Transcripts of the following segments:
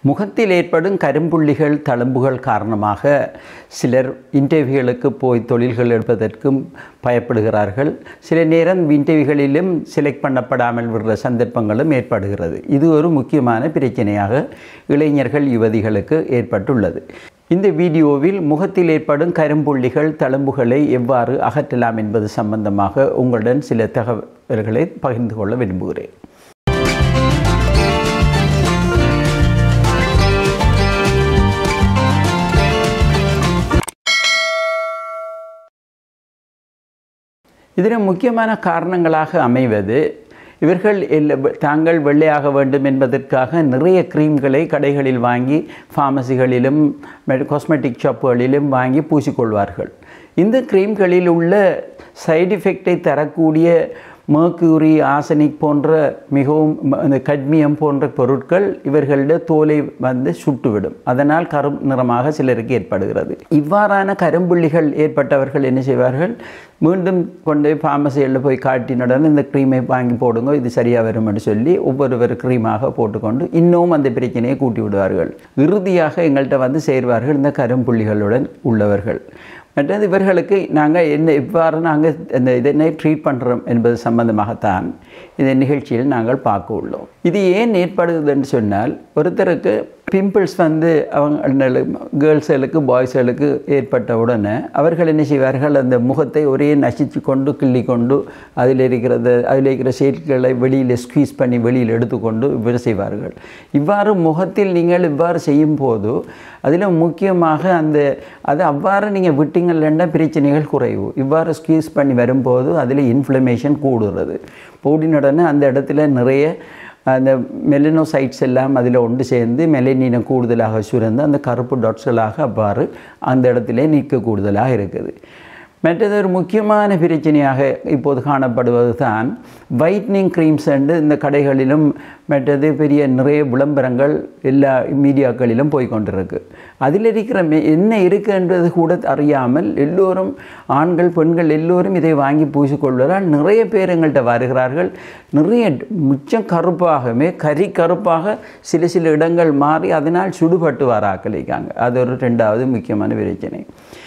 முகத்தில் ஏற்படும் கரும்புள்ளிகள் தழும்புகள் காரணமாக சிலர் இன்டர்வியூகளுக்கு போய் தொழில்கள் எடுப்பதற்கும் பயப்படுகிறார்கள் சில நேரம் இன்டர்வியூகளிலும் செலக்ட் பண்ணப்படாமல் விடுற சந்தர்ப்பங்களும் ஏற்படுகிறது இது ஒரு முக்கியமான பிரச்சனையாக இளைஞர்கள் யுவதிகளுக்கு ஏற்பட்டுள்ளது இந்த வீடியோவில் முகத்தில் ஏற்படும் கரும்புள்ளிகள் தழும்புகளை எவ்வாறு அகற்றலாம் என்பது சம்பந்தமாக உங்களுடன் சில தகவல்களை பகிர்ந்து கொள்ள விரும்புகிறேன் இதில் முக்கியமான காரணங்களாக அமைவது இவர்கள் எல்ல தாங்கள் வெள்ளையாக வேண்டும் என்பதற்காக நிறைய க்ரீம்களை கடைகளில் வாங்கி ஃபார்மசிகளிலும் காஸ்மெட்டிக் ஷாப்புகளிலும் வாங்கி பூசிக்கொள்வார்கள் இந்த க்ரீம்களில் உள்ள சைடு எஃபெக்டை தரக்கூடிய மேர்க்யூரி ஆசனிக் போன்ற மிகவும் இந்த கட்மியம் போன்ற பொருட்கள் இவர்களுடைய தோலை வந்து சுட்டுவிடும் அதனால் கரும் நிறமாக சிலருக்கு ஏற்படுகிறது இவ்வாறான கரும்புள்ளிகள் ஏற்பட்டவர்கள் என்ன செய்வார்கள் மீண்டும் கொண்டு போய் ஃபார்மசிகளில் போய் காட்டினுடன் இந்த க்ரீமை வாங்கி போடுங்க இது சரியாக வரும்னு சொல்லி ஒவ்வொருவர் க்ரீமாக போட்டுக்கொண்டு இன்னும் அந்த பிரச்சனையை கூட்டி விடுவார்கள் இறுதியாக எங்கள்கிட்ட வந்து சேர்வார்கள் இந்த கரும்புள்ளிகளுடன் உள்ளவர்கள் மற்றது இவர்களுக்கு நாங்கள் என்ன இவ்வாறு நாங்கள் இந்த இதனை ட்ரீட் பண்ணுறோம் என்பது சம்பந்தமாகத்தான் இந்த நிகழ்ச்சியில் நாங்கள் பார்க்க உள்ளோம் இது ஏன் ஏற்படுதுன்னு சொன்னால் ஒருத்தருக்கு பிம்பிள்ஸ் வந்து அவங்க கேர்ள்ஸுகளுக்கு பாய்ஸ்களுக்கு ஏற்பட்ட உடனே அவர்கள் என்ன செய்வார்கள் அந்த முகத்தை ஒரே நசிச்சு கொண்டு கிள்ளி கொண்டு அதில் இருக்கிறத அதில் இருக்கிற செயல்களை வெளியில் ஸ்குவீஸ் பண்ணி வெளியில் எடுத்துக்கொண்டு இவ்வாறு செய்வார்கள் இவ்வாறு முகத்தில் நீங்கள் இவ்வாறு செய்யும் போது அதில் முக்கியமாக அந்த அது அவ்வாறு நீங்கள் விட்டீங்கள்னா பிரச்சனைகள் குறைவு இவ்வாறு ஸ்குவீஸ் பண்ணி வரும்போது அதில் இன்ஃப்ளமேஷன் கூடுறது கூடினுடனே அந்த இடத்துல நிறைய அந்த மெலினோசைட்ஸ் எல்லாம் அதில் ஒன்று சேர்ந்து மெலனினம் கூடுதலாக சுரந்து அந்த கருப்பு டாட்ஸ்களாக அவ்வாறு அந்த இடத்துல நீக்க கூடுதலாக இருக்குது மற்றது ஒரு முக்கியமான பிரச்சனையாக இப்போது காணப்படுவது தான் வைட்னிங் க்ரீம்ஸ் என்று இந்த கடைகளிலும் மற்றது பெரிய நிறைய விளம்பரங்கள் எல்லா மீடியாக்களிலும் போய் கொண்டிருக்கு அதில் இருக்கிற மெ என்ன இருக்குன்றது கூட அறியாமல் எல்லோரும் ஆண்கள் பெண்கள் எல்லோரும் இதை வாங்கி பூசிக்கொள்வதால் நிறைய பேர் எங்கள்கிட்ட வருகிறார்கள் நிறைய மிச்சம் கருப்பாகவே கறி கருப்பாக சில சில இடங்கள் மாறி அதனால் சுடுபட்டு வராக்களிக்காங்க அது ஒரு ரெண்டாவது முக்கியமான பிரச்சனை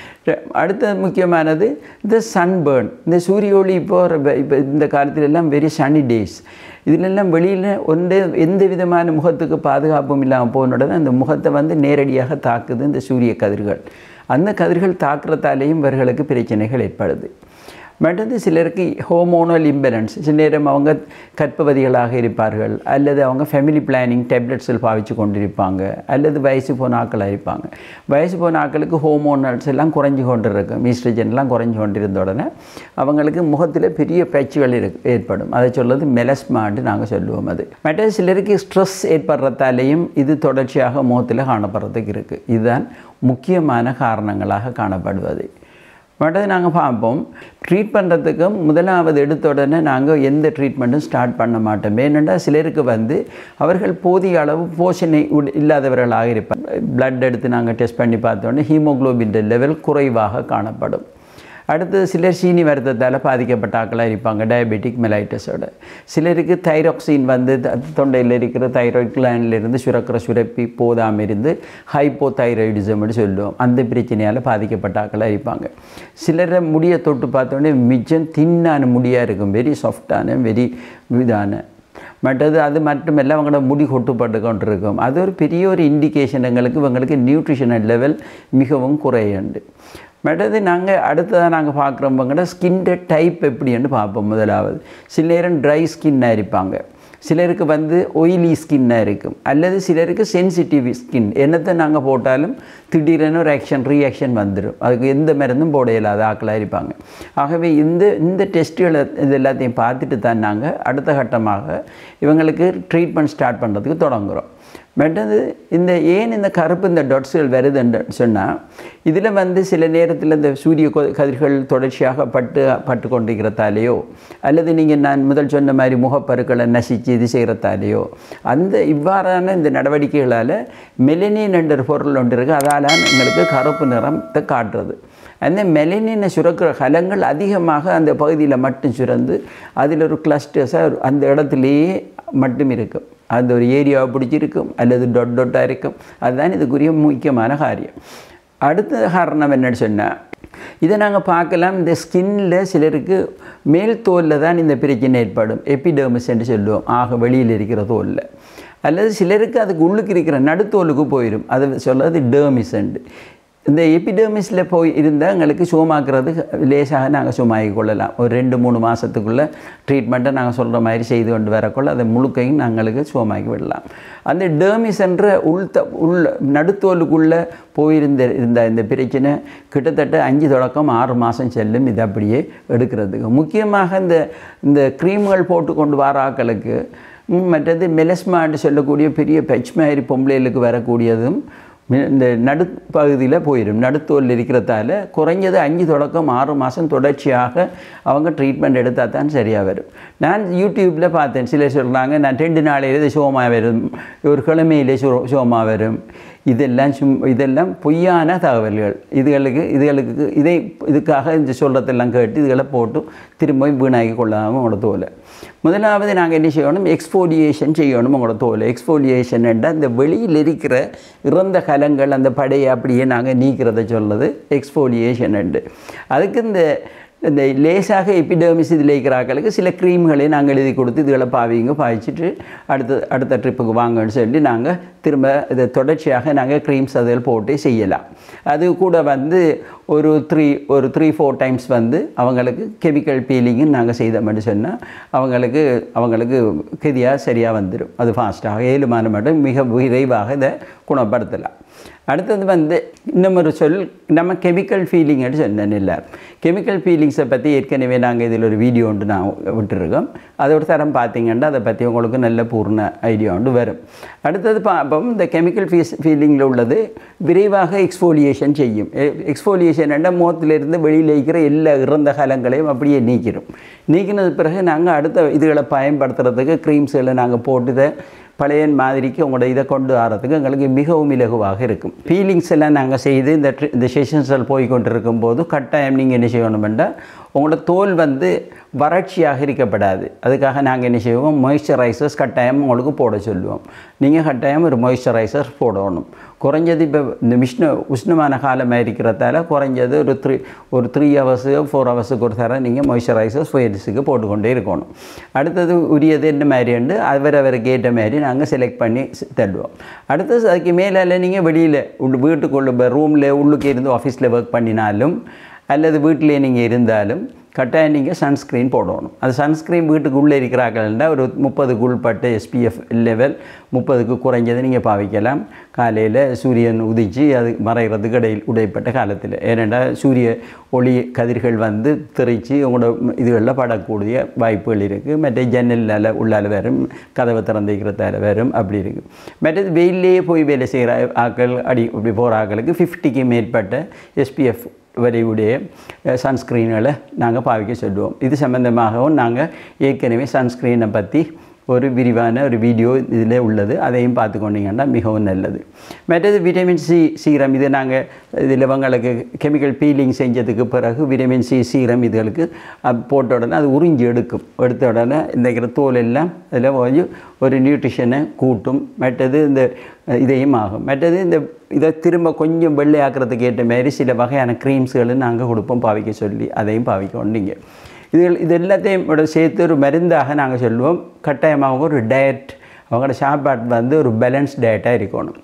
அடுத்த முக்கியமானது இந்த சன்பேர்ன் இந்த சூரிய ஒளி இப்போ இப்போ இந்த காலத்திலெல்லாம் வெரி சனி டேஸ் இதிலெல்லாம் வெளியில் ஒன்று எந்த விதமான முகத்துக்கு பாதுகாப்பும் இல்லாமல் போன உடனே அந்த முகத்தை வந்து நேரடியாக தாக்குது இந்த சூரிய கதிர்கள் அந்த கதிர்கள் தாக்குறதாலேயும் இவர்களுக்கு பிரச்சனைகள் ஏற்படுது மற்றது சிலருக்கு ஹோமோனல் இம்பேலன்ஸ் சில நேரம் அவங்க கற்பவதிகளாக இருப்பார்கள் அல்லது அவங்க ஃபேமிலி பிளானிங் டேப்லெட்ஸில் பாவிச்சு கொண்டிருப்பாங்க அல்லது வயசு போன ஆக்களாக இருப்பாங்க வயசு போன ஆக்களுக்கு ஹோமோனல்ஸ் எல்லாம் குறைஞ்சி கொண்டு இருக்கும் ஈஸ்ட்ரஜன்லாம் குறைஞ்சி கொண்டிருந்த உடனே அவங்களுக்கு முகத்தில் பெரிய பேச்சுகள் இருக்கு ஏற்படும் அதை சொல்வது மெலஸ்மான்னு நாங்கள் சொல்லுவோம் அது மற்ற சிலருக்கு ஸ்ட்ரெஸ் ஏற்படுறதாலேயும் இது தொடர்ச்சியாக முகத்தில் காணப்படுறதுக்கு இருக்குது இதுதான் முக்கியமான காரணங்களாக காணப்படுவது மற்றது நாங்கள் பார்ப்போம் ட்ரீட் பண்ணுறதுக்கும் முதலாவது எடுத்த உடனே நாங்கள் எந்த ட்ரீட்மெண்ட்டும் ஸ்டார்ட் பண்ண மாட்டோம் ஏனென்றால் சிலருக்கு வந்து அவர்கள் போதிய அளவு போஷணை இல்லாதவர்களாக இருப்பாங்க பிளட் எடுத்து நாங்கள் டெஸ்ட் பண்ணி பார்த்தோன்னே ஹீமோக்ளோபின் லெவல் குறைவாக காணப்படும் அடுத்தது சிலர் சீனி வருத்தத்தால் பாதிக்கப்பட்ட ஆக்களாக இருப்பாங்க டயபெட்டிக் மெலைட்டஸோட சிலருக்கு தைராக்சின் வந்து தொண்டையில் இருக்கிற தைராய்ட் கிளாண்டிலிருந்து சுரக்கிற சுரப்பி போதாமல் இருந்து ஹைப்போ தைராய்டிசம்னு சொல்லுவோம் அந்த பிரச்சனையால் பாதிக்கப்பட்ட ஆக்களாக இருப்பாங்க சிலரை முடியை தொட்டு பார்த்தோன்னே மிச்சம் தின்னான முடியாக இருக்கும் வெரி சாஃப்டான வெரி இதான மற்றது அது மட்டுமல்ல அவங்களோட முடி கொட்டுப்பட்டு கொண்டிருக்கும் அது ஒரு பெரிய ஒரு இண்டிகேஷன் எங்களுக்கு இவங்களுக்கு நியூட்ரிஷனல் லெவல் மிகவும் குறையுண்டு மற்றது நாங்கள் அடுத்ததாக நாங்கள் பார்க்குறவங்கட ஸ்கின்ட டைப் எப்படின்னு பார்ப்போம் முதலாவது சில நேரம் ட்ரை ஸ்கின்னாக இருப்பாங்க சிலருக்கு வந்து ஒயிலி ஸ்கின்னாக இருக்கும் அல்லது சிலருக்கு சென்சிட்டிவ் ஸ்கின் என்னத்தை நாங்கள் போட்டாலும் திடீரென ஒரு ஆக்ஷன் ரியாக்ஷன் வந்துடும் அதுக்கு எந்த மருந்தும் போட இயலாத ஆக்களாக இருப்பாங்க ஆகவே இந்த இந்த டெஸ்ட்டுகளை இது எல்லாத்தையும் பார்த்துட்டு தான் நாங்கள் அடுத்த கட்டமாக இவங்களுக்கு ட்ரீட்மெண்ட் ஸ்டார்ட் பண்ணுறதுக்கு தொடங்குகிறோம் மற்றது இந்த ஏன் இந்த கருப்பு இந்த டொட்ஸ்கள் வருதுன்னு சொன்னால் இதில் வந்து சில நேரத்தில் இந்த சூரிய கதிர்கள் தொடர்ச்சியாக பட்டு பட்டு கொண்டிருக்கிறதாலேயோ அல்லது நீங்கள் நான் முதல் சொன்ன மாதிரி முகப்பருக்களை நசித்து இது செய்கிறதாலேயோ அந்த இவ்வாறான இந்த நடவடிக்கைகளால் மெலனின் என்ற பொருள் ஒன்று இருக்குது அதால் எங்களுக்கு கருப்பு நிறத்தை காட்டுறது அந்த மெலனினை சுரக்கிற கலங்கள் அதிகமாக அந்த பகுதியில் மட்டும் சுரந்து அதில் ஒரு கிளஸ்டர்ஸாக அந்த இடத்துலையே மட்டும் இருக்கும் அந்த ஒரு ஏரியாவை பிடிச்சிருக்கும் அல்லது டொட் டொட்டாக இருக்கும் அதுதான் இதுக்குரிய முக்கியமான காரியம் அடுத்த காரணம் என்னன்னு சொன்னால் இதை நாங்கள் பார்க்கலாம் இந்த ஸ்கின்ல சிலருக்கு மேல் தோலில் தான் இந்த பிரச்சனை ஏற்படும் எபிடர்மிஸ் என்று சொல்லுவோம் ஆக வெளியில் இருக்கிற தோலில் அல்லது சிலருக்கு அதுக்கு உள்ளுக்கு இருக்கிற நடுத்தோலுக்கு போயிடும் அது சொல்கிறது டேர்மிஸ்ண்டு இந்த எபிடர்மிஸில் போய் இருந்தால் எங்களுக்கு சுகமாக்குறது லேசாக நாங்கள் சுகமாகி கொள்ளலாம் ஒரு ரெண்டு மூணு மாதத்துக்குள்ளே ட்ரீட்மெண்ட்டை நாங்கள் சொல்கிற மாதிரி செய்து கொண்டு வரக்குள்ள அதை முழுக்கையும் நாங்களுக்கு சுகமாக்கி விடலாம் அந்த டேர்மிஸ் என்ற உள் த உள் நடுத்தோலுக்குள்ளே போயிருந்த இருந்த இந்த பிரச்சனை கிட்டத்தட்ட அஞ்சு தொடக்கம் ஆறு மாதம் செல்லும் இது அப்படியே எடுக்கிறதுக்கு முக்கியமாக இந்த இந்த க்ரீம்கள் போட்டு கொண்டு வர ஆக்களுக்கு ம், மற்றது மெலஸ்மான்னு சொல்லக்கூடிய பெரிய பெச் மாதிரி பொம்பளைகளுக்கு வரக்கூடியதும் மி- இந்த நடுப்பகுதியில் போயிடும் நடுத்தோல் இருக்கிறதால குறைஞ்சது அஞ்சு தொடக்கம் ஆறு மாதம் தொடர்ச்சியாக அவங்க ட்ரீட்மெண்ட் எடுத்தால் தான் சரியாக வரும் நான் யூடியூப்பில் பார்த்தேன் சிலர் சொல்கிறாங்க நான் ரெண்டு நாளையில் இது சோமாக வரும் ஒரு கிழமையிலே சோ சோமாக வரும் இதெல்லாம் சும் இதெல்லாம் பொய்யான தகவல்கள் இதுகளுக்கு இதுகளுக்கு இதை இதுக்காக இந்த சொல்கிறதெல்லாம் கேட்டு இதுகளை போட்டு திரும்ப வீணாக்கி கொள்ளாமல் உங்களோட தோலை முதலாவது நாங்கள் என்ன செய்யணும் எக்ஸ்போலியேஷன் செய்யணும் உங்களோட தோலை எக்ஸ்போலியேஷன் என்றால் இந்த வெளியில் இருக்கிற இறந்த கலங்கள் அந்த படையை அப்படியே நாங்கள் நீக்கிறத சொல்றது எக்ஸ்போலியேஷன் உண்டு அதுக்கு இந்த இந்த லேசாக எபிடர்மிஸ் இதில் இருக்கிறாக்களுக்கு சில க்ரீம்களை நாங்கள் எழுதி கொடுத்து இதுகளை பாவிங்க பாய்ச்சிட்டு அடுத்த அடுத்த ட்ரிப்புக்கு வாங்கன்னு சொல்லி நாங்கள் திரும்ப இதை தொடர்ச்சியாக நாங்கள் க்ரீம்ஸ் அதில் போட்டு செய்யலாம் அது கூட வந்து ஒரு த்ரீ ஒரு த்ரீ ஃபோர் டைம்ஸ் வந்து அவங்களுக்கு கெமிக்கல் பீலிங்கும் நாங்கள் செய்தோம்னு சொன்னால் அவங்களுக்கு அவங்களுக்கு கெதியாக சரியாக வந்துடும் அது ஃபாஸ்ட்டாக ஏழு மாதம் மட்டும் மிக விரைவாக இதை குணப்படுத்தலாம் அடுத்தது வந்து இன்னும் ஒரு சொல் நம்ம கெமிக்கல் ஃபீலிங்னு சொன்னேன் எல்லாரும் கெமிக்கல் ஃபீலிங்ஸை பற்றி ஏற்கனவே நாங்கள் இதில் ஒரு வீடியோ ஒன்று நான் விட்டுருக்கோம் அதை ஒரு தரம் பார்த்தீங்கன்னா அதை பற்றி உங்களுக்கு நல்ல பூர்ண ஐடியா ஒன்று வரும் அடுத்தது பார்ப்போம் இந்த கெமிக்கல் ஃபீஸ் ஃபீலிங்கில் உள்ளது விரைவாக எக்ஸ்ஃபோலியேஷன் செய்யும் எக்ஸ்ஃபோலியேஷன் என்றால் முகத்திலிருந்து வெளியில் இருக்கிற எல்லா இறந்த கலங்களையும் அப்படியே நீக்கிடும் நீக்கினது பிறகு நாங்கள் அடுத்த இதுகளை பயன்படுத்துறதுக்கு க்ரீம்ஸ்களை நாங்கள் போட்டு இதை பழைய மாதிரிக்கு உங்களோட இதை கொண்டு வரதுக்கு எங்களுக்கு மிகவும் இலகுவாக இருக்கும் ஃபீலிங்ஸ் எல்லாம் நாங்கள் செய்து இந்த ட்ரி- இந்த செஷன்ஸில் போய் கொண்டிருக்கும் போது கட்டாயம் நீங்கள் என்ன செய்யணுமெண்டா உங்களோட தோல் வந்து வறட்சியாக இருக்கப்படாது அதுக்காக நாங்கள் என்ன செய்வோம் மாய்ஸ்சரைசர்ஸ் கட்டாயம் உங்களுக்கு போட சொல்லுவோம் நீங்கள் கட்டாயம் ஒரு மாய்ஸ்சரைசர் போடணும் குறைஞ்சது இப்போ இந்த மிஷ்ண உஷ்ணமான காலமாக இருக்கிறதால குறைஞ்சது ஒரு த்ரீ ஒரு த்ரீ ஹவர்ஸு ஃபோர் ஹவர்ஸுக்கு ஒரு தர நீங்கள் மாய்ஸ்சரைசர் ஃபேஸுக்கு போட்டுக்கொண்டே இருக்கணும் அடுத்தது உரியது என்ன மாதிரி உண்டு அவரவருக்கு ஏற்ற மாதிரி நாங்கள் செலக்ட் பண்ணி ஸ்- தள்ளுவோம் அடுத்தது அதுக்கு மேலே நீங்கள் வெளியில் உள் வீட்டுக்குள்ள ரூமில் உள்ளுக்கு இருந்து ஆஃபீஸில் ஒர்க் பண்ணினாலும் அல்லது வீட்டிலே நீங்கள் இருந்தாலும் கட்டாயம் நீங்கள் சன்ஸ்க்ரீன் போடணும் அது சன்ஸ்க்ரீன் வீட்டுக்குள்ளே இருக்கிறார்கள்னா ஒரு முப்பதுக்கு உள்பட்ட எஸ்பிஎஃப் லெவல் முப்பதுக்கு குறைஞ்சது நீங்கள் பாவிக்கலாம் காலையில் சூரியன் உதிச்சு அது மறைகிறதுக்கு இடையில் உடைப்பட்ட காலத்தில் ஏனென்றால் சூரிய ஒளி கதிர்கள் வந்து தெரிச்சு உங்களோட இதுகளில் படக்கூடிய வாய்ப்புகள் இருக்குது மற்ற ஜன்னலால் உள்ளால் வரும் கதவை திறந்திக்கிறதால வரும் அப்படி இருக்குது மற்றது வெயிலே போய் வேலை செய்கிற ஆக்கள் அடி இப்படி போகிற ஆக்களுக்கு ஃபிஃப்டிக்கு மேற்பட்ட எஸ்பிஎஃப் வரையுடைய சன்ஸ்க்ரீன்களை நாங்கள் பாவிக்க சொல்லுவோம் இது சம்பந்தமாகவும் நாங்கள் ஏற்கனவே சன்ஸ்க்ரீனை பற்றி ஒரு விரிவான ஒரு வீடியோ இதில் உள்ளது அதையும் பார்த்து கொண்டீங்கன்னா மிகவும் நல்லது மற்றது விட்டமின் சி சீரம் இது நாங்கள் இதில் இவங்களுக்கு கெமிக்கல் பீலிங் செஞ்சதுக்கு பிறகு விட்டமின் சி சீரம் இதுகளுக்கு அஹ், போட்ட உடனே அது உறிஞ்சி எடுக்கும் எடுத்த உடனே இந்த தோல் எல்லாம் அதில் கொஞ்சம் ஒரு நியூட்ரிஷனை கூட்டும் மற்றது இந்த அஹ், இதையும் ஆகும் மற்றது இந்த இதை திரும்ப கொஞ்சம் வெள்ளையாக்குறதுக்கு ஏற்ற மாதிரி சில வகையான க்ரீம்ஸ்களும் நாங்கள் கொடுப்போம் பாவிக்க சொல்லி அதையும் பாவிக்கணும் நீங்கள் இது இது எல்லாத்தையும் விட சேர்த்து ஒரு மருந்தாக நாங்கள் சொல்லுவோம் கட்டாயமாக ஒரு டயட் அவங்களோட சாப்பாடு வந்து ஒரு பேலன்ஸ் டயட்டாக இருக்கணும்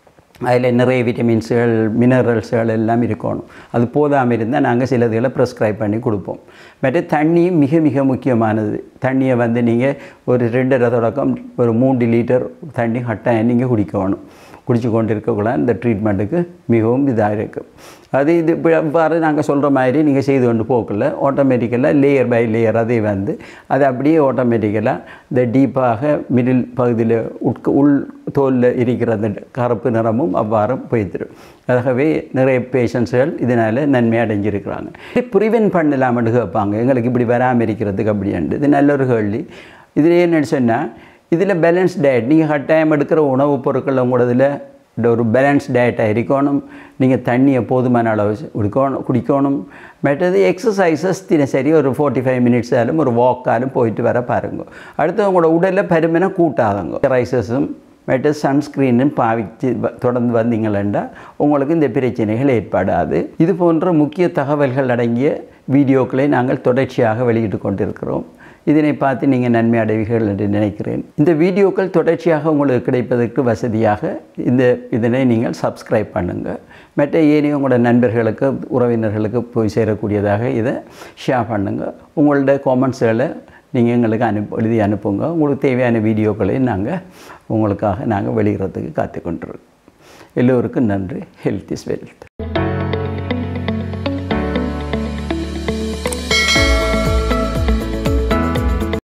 அதில் நிறைய விட்டமின்ஸுகள் மினரல்ஸுகள் எல்லாம் இருக்கணும் அது போதாமல் இருந்தால் நாங்கள் சிலதுகளை ப்ரிஸ்கிரைப் பண்ணி கொடுப்போம் மற்ற தண்ணியும் மிக மிக முக்கியமானது தண்ணியை வந்து நீங்கள் ஒரு ரெண்டரை தொடக்கம் ஒரு மூன்று லிட்டர் தண்ணி கட்டாயம் நீங்கள் குடிக்கணும் குடிச்சு கொண்டு இருக்கக்குள்ள இந்த ட்ரீட்மெண்ட்டுக்கு மிகவும் இதாக இருக்கும் அது இது இப்ப இவ்வாறு நாங்கள் சொல்கிற மாதிரி நீங்கள் செய்து கொண்டு போக்கல ஆட்டோமேட்டிக்கலாக லேயர் பை லேயர் அதே வந்து அது அப்படியே ஆட்டோமேட்டிக்கலாக இந்த டீப்பாக மிடில் பகுதியில் உட்க உள் தோலில் இருக்கிற அந்த கருப்பு நிறமும் அவ்வாறு போய்த்திடும் ஆகவே நிறைய பேஷண்ட்ஸ்கள் இதனால் நன்மை அடைஞ்சிருக்கிறாங்க ப்ரிவென்ட் பண்ணலாம்னு கேட்பாங்க எங்களுக்கு இப்படி வராமல் இருக்கிறதுக்கு அப்படின்ட்டு இது நல்ல ஒரு கேள்வி இதில் என்னன்னு சொன்னால் இதில் பேலன்ஸ் டயட் நீங்கள் கட்டாயம் எடுக்கிற உணவுப் பொருட்கள் உங்களோட இதில் ஒரு பேலன்ஸ் டயட்டாக இருக்கணும் நீங்கள் தண்ணியை போதுமான அளவு குடிக்கணும் குடிக்கணும் மற்றது எக்ஸசைசஸ் தினசரி ஒரு ஃபார்ட்டி ஃபைவ் மினிட்ஸ் ஆலும் ஒரு வாக்காலும் போயிட்டு வர பாருங்க அடுத்து உங்களோட உடலில் பருமனை கூட்டாதங்க ரைசஸும் மற்ற சன்ஸ்க்ரீனும் பாவித்து வ- தொடர்ந்து வந்தீங்களா உங்களுக்கு இந்த பிரச்சனைகள் ஏற்படாது இது போன்ற முக்கிய தகவல்கள் அடங்கிய வீடியோக்களை நாங்கள் தொடர்ச்சியாக வெளியிட்டு கொண்டிருக்கிறோம் இதனை பார்த்து நீங்கள் நன்மை அடைவீர்கள் என்று நினைக்கிறேன் இந்த வீடியோக்கள் தொடர்ச்சியாக உங்களுக்கு கிடைப்பதற்கு வசதியாக இந்த இதனை நீங்கள் சப்ஸ்கிரைப் பண்ணுங்கள் மற்ற ஏனைய உங்களோட நண்பர்களுக்கு உறவினர்களுக்கு போய் சேரக்கூடியதாக இதை ஷேர் பண்ணுங்கள் உங்களோட காமெண்ட்ஸ்களை நீங்கள் எங்களுக்கு அனுப்ப எழுதி அனுப்புங்க உங்களுக்கு தேவையான வீடியோக்களை நாங்கள் உங்களுக்காக நாங்கள் வெளியிடறதுக்கு காத்துக்கொண்டிருக்கோம் எல்லோருக்கும் நன்றி ஹெல்த் இஸ் வெல்த்